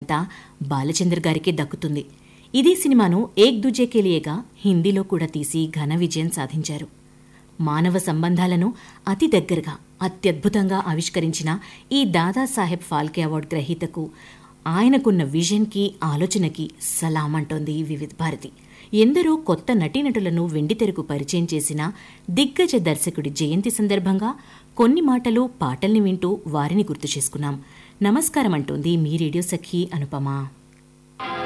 ఘనత బాలచంద్ర గారికే దక్కుతుంది ఇదే సినిమాను ఏక్ దుజే కెలియేగా హిందీలో కూడా తీసి ఘన విజయం సాధించారు మానవ సంబంధాలను అతి దగ్గరగా అత్యద్భుతంగా ఆవిష్కరించిన ఈ దాదాసాహెబ్ ఫాల్కే అవార్డు గ్రహీతకు ఆయనకున్న విజన్కి ఆలోచనకి సలాం అంటోంది వివిధ భారతి ఎందరో కొత్త నటీనటులను వెండితెరకు పరిచయం చేసిన దిగ్గజ దర్శకుడి జయంతి సందర్భంగా కొన్ని మాటలు పాటల్ని వింటూ వారిని గుర్తు చేసుకున్నాం నమస్కారం అంటోంది మీ రేడియో సఖి అనుపమ